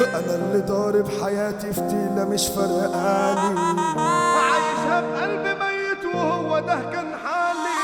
انا اللي ضارب حياتي في تيلة مش فرقاني عايشها بقلب ميت وهو ده كان حالي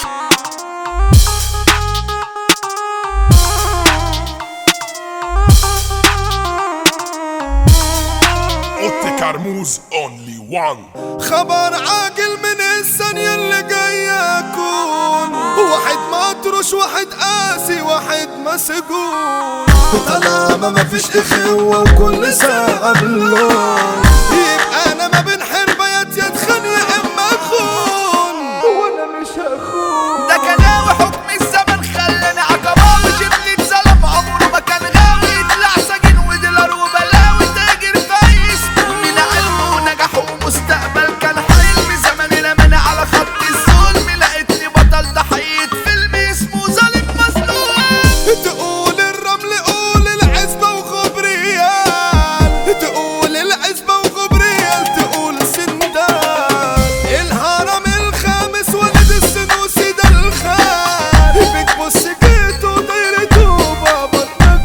Otte Carmouze only one خبر عاجل من الثانية اللي جاية أكون واحد مطرش واحد قاسي واحد مسجون طالما مفيش إخوة وكل ساعة باللون يبقى أنا ما بين حربيات يا تخان يا إما أخون وانا مش هخون ده كلاوي حكم الزمن خلاني عقباوي شبلي اتظلم عمره ما كان غاوي يطلع سجين وديلر وبلاوي تاجر في اي سوق من علمه ونجح ومستقبل كان حلم زماني رماني على خط الظلم لقيتني بطل ضحية فيلم اسمه ظالم مظلوم تقول الرمل قول العزبة وغبريال تقول العزبة وغبريال تقول سندان الهرم الخامس ولد السنوسي ده الخال بتبص جيته دايرته بابا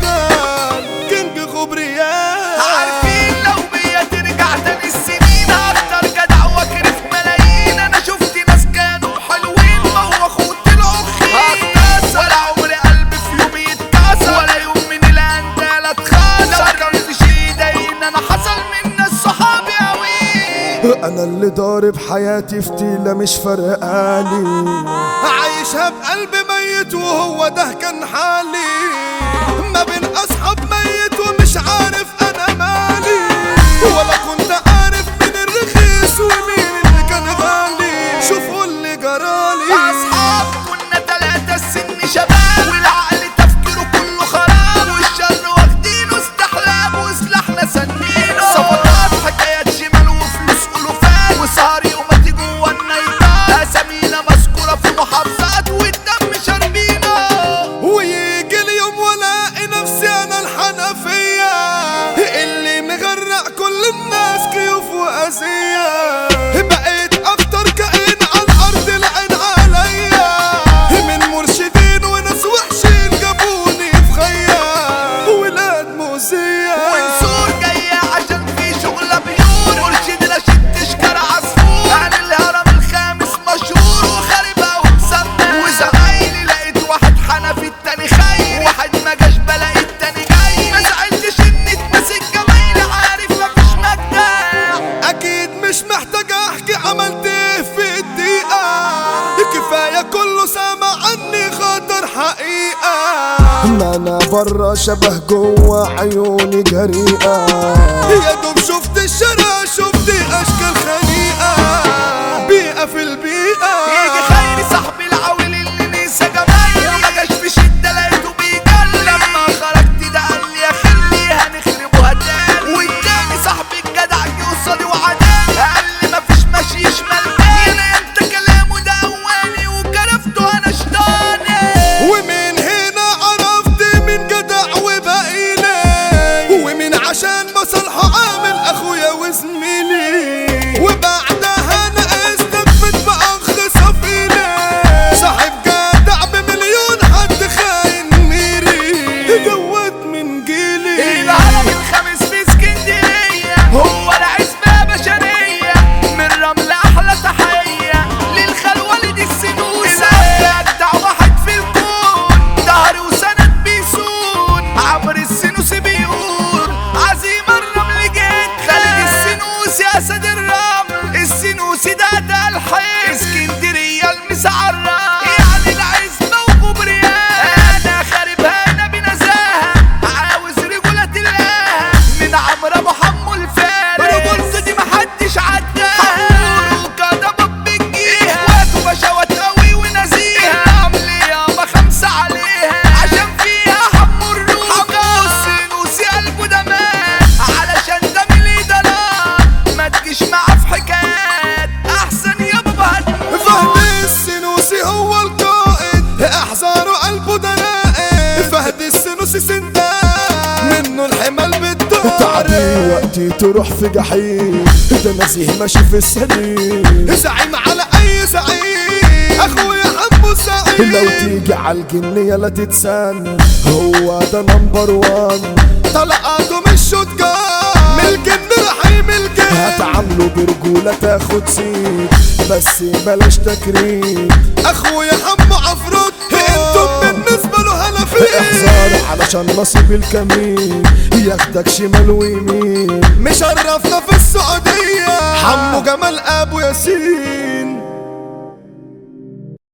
النجال كينج غبريال عارفين لو بيا ترجع تاني السنين اكتر جدع واكرف ملايين انا شفت ناس كانوا حلوين بوخوا طلعوا خين ولا عمري قلبي في يوم يتكسر ولا يوم من الاندال اتخسر كان في شي يضايقني انا حصل من ناس صحابي اوي انا اللي ضارب حياتي في تيلة مش فرقاني عايشها بقلب ميت وهو ده كان حالي ما بين اصحاب ميت ومش عارف انا مالي ولا كنت عارف مين الرخيص ومين اللي كان غالي شوفوا اللي جرالي اصحاب كنا تلاتة السن شباب والعقل تفكيره كله خراب والشر واخدينه استحلام وسلاحنا سنينه صفقات حكايات شمال وفلوس الوفات وسهر يوماتي جوا النايتات اسامينا مذكورة في محافظات والدم شاربينه ويجي اليوم والاقي نفسي انا الحنفية اللي مغرق كل الناس كيوف وأذية بقيت اكتر كائن على الارض العين عليا من مرشدين وناس وحشين جابوني في خيا ولاد مؤذية منصور جاية عشان في شغلة بيور مرشد رشيد تشكر عصفور عن الهرم الخامس مشهور وخاربة ومسمى وزمايلي لقيت واحد حنفي التاني خير واحد ما جاش بلاقي التاني جاي ما زعلتش اني اتمسك جمايلي عارف مفيش مجدع اكيد مش محتاج احكي عملت ايه في الدقيقة كفاية كله سامع عني خاطر حقيقة انا برا شبه جوا عيوني جريئة يا دوب شفت الشارع شفت اشكال خنيقة بيئة في البيئة يجي خيري صاحبي العويل اللي نسى جمايلي ما جاش في شدة لقيته بيجلي لما خرجت ده قال لي يا خلي هنخربوها تاني والتاني صاحبي الجدع جه قصادي وعداني قال لي مفيش ماشي شمال تاني انت كلامه ده اولي وكرفته انا شطاني ومن هنا عرفت من جدع وبقيلي ومن عشان مصالحه عامل اخويا وزميلي وبعدها انا استفدت باخ صفيلي صاحب جدع بمليون حد خاين ميري دوت من جيلي العالم الخامس في اسكندرية هو العزبة بشرية من رمل أحلى تحية للخال والد السنوسة أجدع واحد في الكون ظهري وسند بيسون عمرو السنوسي بيقول عزيمة الرمل جيت خالد السنوسي أسد الرمل السنوسي ده ده الحي اسكندرية المسعرة يعني العزبة وكوبريات أنا خاربها أنا بنزاهة عاوز رجولة الله من عمرو ابو حمو الفارس رجولته دي محدش عداها حمور وكده باب الجيهة اخواته بشوات قوي ونزيهة الرمل يابا خمسة عليها عشان فيها حمو الروكة حمو السنوسي قلبه دمار علشان ده من الإدارات ما تجيش معاه في حكايات أحسن يابا بهد فهد السنوسي هو القائد احذاره قلبه ده رائد فهد السنوسي سندان منه الحمل بالدار تعدي وقتي تروح في جحيم ده نزيه ماشي في السليم زعيم على اي زعيم اخويا حمو سعيد لو تيجي على الجنية لا تتسن هو ده نمبر وان طلقاته مش شوت حاكم الجيش هتعامله برجولة تاخد سيت بس بلاش تكريم اخويا حمو عفروت انتم بالنسبة له هلافين احذر علشان نصيب الكمين ياخدك شمال ويمين مشرفنا في السعودية حمو جمال ابو ياسين